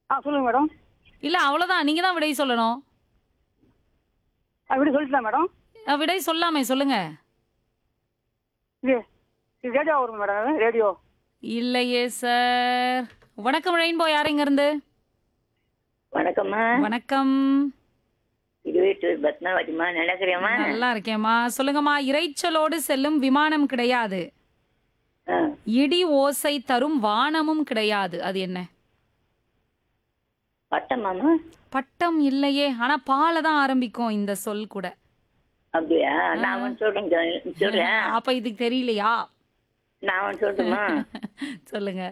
ஆ சொல்லுங்க மேடம் இல்ல அவ்வளவுதான் நீங்க தான் விடை சொல்லணும் அப்படி சொல்லிட்டேன் மேடம் அஹ், விடை சொல்லாமே சொல்லுங்க இது இது ரேடியோ வரும் மேடம் ரேடியோ இல்லையே சார் வணக்கம் ரெயின்போ யார் இங்க இருந்து வணக்கம்மா வணக்கம் இருபத்தூர் பத்மாவதிமா நடக்கிறேம்மா நல்லா இருக்கேம்மா சொல்லுங்கம்மா இரைச்சலோடு செல்லும் விமானம் கிடையாது இடி ஓசை தரும் வானமும் கிடையாது அது என்ன பட்டமாமா பட்டம் இல்லையே ஆனா பால தான் ஆரம்பிக்கும் இந்த சொல் கூட அப்படியா நான் ஒன்று சொல்றேன் கேளு. சொல்றேன் அப்ப இதுக்கு தெரியலையா நான் ஒன்று சொல்லட்டுமா சொல்லுங்க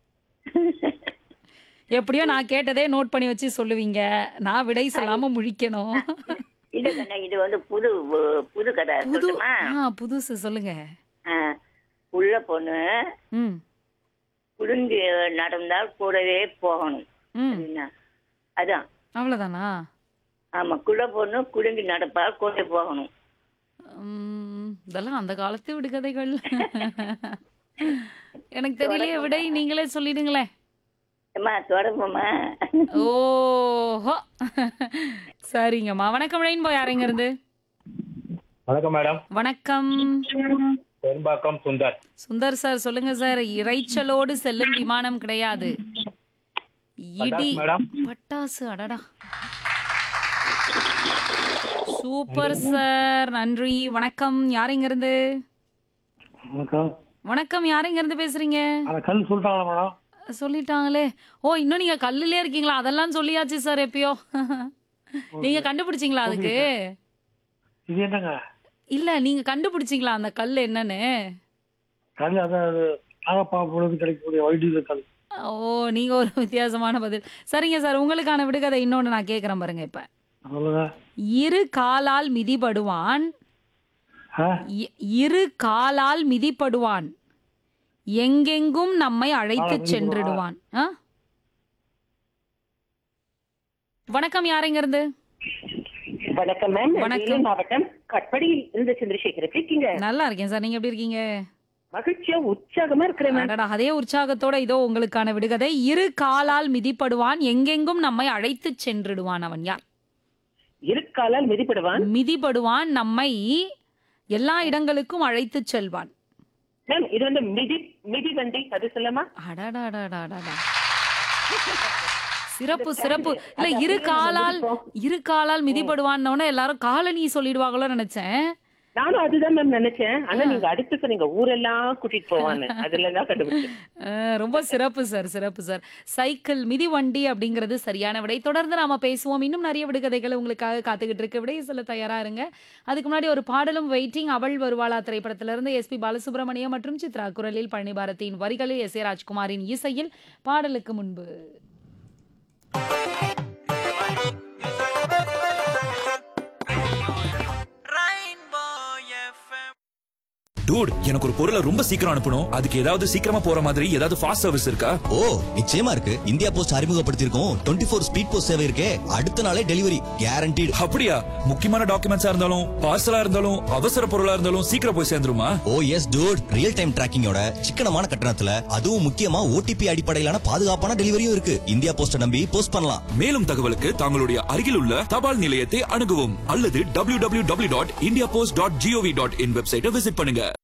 எப்படியோ நான் கேட்டதே நோட் பண்ணி வச்சு சொல்லுவீங்க நான் விடை சொல்லாம முழிக்கணும் இல்ல கண்ணா இது வந்து புது உ- புது கதை புது சொல்லட்டுமா ஆ புதுசு சொல்லுங்க ஆ, உள்ள பொண்ணு ம் குளிர்ந்து நடந்தால் கூடவே போகணும் ம் என்ன? அதான் அவ்வளவுதானா ஆமா குள்ள பொண்ணு குடுங்கி நடப்பால் கூட போகணும் உம், இதெல்லாம் அந்த காலத்து விடுகதைகள் எனக்கு தெரியலையே விடை நீங்களே சொல்லிடுங்களேன் அம்மா தொடங்குமா ஓஹோ சரிங்கம்மா வணக்கம் ரெயின்போ யாருங்க இருந்து வணக்கம் மேடம் வணக்கம் பெரும்பாக்கம் சுந்தர் சுந்தர் சார் சொல்லுங்க சார் இரைச்சலோடு செல்லும் விமானம் கிடையாது இடி பட்டாசு மேடம் பட்டாசு அடடா சூப்பர் சார் நன்றி வணக்கம் யாருங்க இருந்து வணக்கம் வணக்கம் யாருங்க இருந்து பேசுறீங்க அந்த கல் சொல்லிட்டாங்களா மேடம் சொல்லிட்டாங்களே ஓ இன்னும் நீங்க கல்லுலயே இருக்கீங்களா அதெல்லாம் சொல்லியாச்சு சார் எப்பயோ நீங்க கண்டுபிடிச்சீங்களா அதுக்கு இது என்னங்க இல்ல நீங்க கண்டுபிடிச்சீங்களா அந்த கல் என்னன்னு கல் அதான் அது நாகப்பா பொழுது கிடைக்கக்கூடிய வைத்திய கல் ஓ நீங்க ஒரு வித்தியாசமான பதில் சரிங்க சார் உங்களுக்கான விடுகதை இன்னொன்னு நான் கேக்குறேன் பாருங்க இப்ப சொல்லுங்க இரு காலால் மிதிபடுவான் ஆ இ- இரு காலால் மிதிப்படுவான் எங்கெங்கும் நம்மை அழைத்து காலால் சென்றிடுவான் ஆ? வணக்கம் யாருங்க இருந்து வணக்கம் மேம் வணக்கம். வேலூர் மாவட்டம் கட்படியில் இருந்து சந்திரசேகர் எப்படி இருக்கீங்க நல்லா இருக்கேன் சார் நீங்க எப்படி இருக்கீங்க மகிழ்ச்சியா உற்சாகமா இருக்கிறேன் மேம் அடடா அதே உற்சாகத்தோட இதோ உங்களுக்கான விடுகதை இரு காலால் மிதிப்படுவான் எங்கெங்கும் நம்மை அழைத்து சென்றிடுவான் அவன் யார் இருக்காலால் மிதிப்படுவான் மிதிபடுவான் நம்மை எல்லா இடங்களுக்கும் அழைத்து செல்வான் மேம் இது வந்து மிதி மிதி வண்டி அது சொல்லமா அடடாடாடாடாடா சிறப்பு சிறப்பு இல்ல இரு காலால் இரு காலால் மிதிபடுவான்னு எல்லாரும் காலனி சொல்லிடுவாங்களோ நினைச்சேன் நானும் அதுதான் மேம் நினைச்சேன் ஆனா நீங்க அடுத்து சொன்னீங்க ஊரெல்லாம் கூட்டிட்டு போவான்னு அதுல தான் கண்டுபிடிச்சேன் அஹ், ரொம்ப சிறப்பு சார் சிறப்பு சார் சைக்கிள் மிதிவண்டி அப்படிங்கிறது சரியான விடை தொடர்ந்து நாம பேசுவோம் இன்னும் நிறைய விடுகதைகள் உங்களுக்காக காத்துக்கிட்டு இருக்கு விடை சொல்ல தயாரா இருங்க அதுக்கு முன்னாடி ஒரு பாடலும் வெயிட்டிங் அவள் வருவாளா திரைப்படத்திலிருந்து எஸ்பி பாலசுப்ரமணியம் மற்றும் சித்ரா குரலில் பழனி பாரதியின் வரிகளில் எஸ் ஏ ராஜ்குமாரின் இசையில் பாடலுக்கு முன்பு டூட் எனக்கு ஒரு பொருளை ரொம்ப சீக்கிரம் அனுப்பணும் அதுக்கு ஏதாவது சீக்கிரமா போற மாதிரி ஏதாவது ஃபாஸ்ட் சர்வீஸ் இருக்கா ஓ நிச்சயமா இருக்கு இந்தியா போஸ்ட் அறிமுகப்படுத்தியிருக்கோம் டுவெண்ட்டி ஃபோர் ஸ்பீட் போஸ்ட் சேவை இருக்கே அடுத்த நாளே டெலிவரி கேரண்டீடு அப்படியா முக்கியமான டாக்குமெண்ட்ஸா இருந்தாலும் பார்சலா இருந்தாலும் அவசர பொருளா இருந்தாலும் சீக்கிரம் போய் சேர்ந்துருமா ஓ எஸ் டூட் ரியல் டைம் டிராக்கிங்கோட சிக்கனமான கட்டணத்துல அதுவும் முக்கியமா ஓடிபி அடிப்படையிலான பாதுகாப்பான டெலிவரியும் இருக்கு இந்தியா போஸ்ட நம்பி போஸ்ட் பண்ணலாம் மேலும் தகவலுக்கு தங்களுடைய அருகில் உள்ள தபால் நிலையத்தை அணுகவும் அல்லது www.indiapost.gov.in டாட் வெப்சைட்டை விசிட் பண்ணுங்க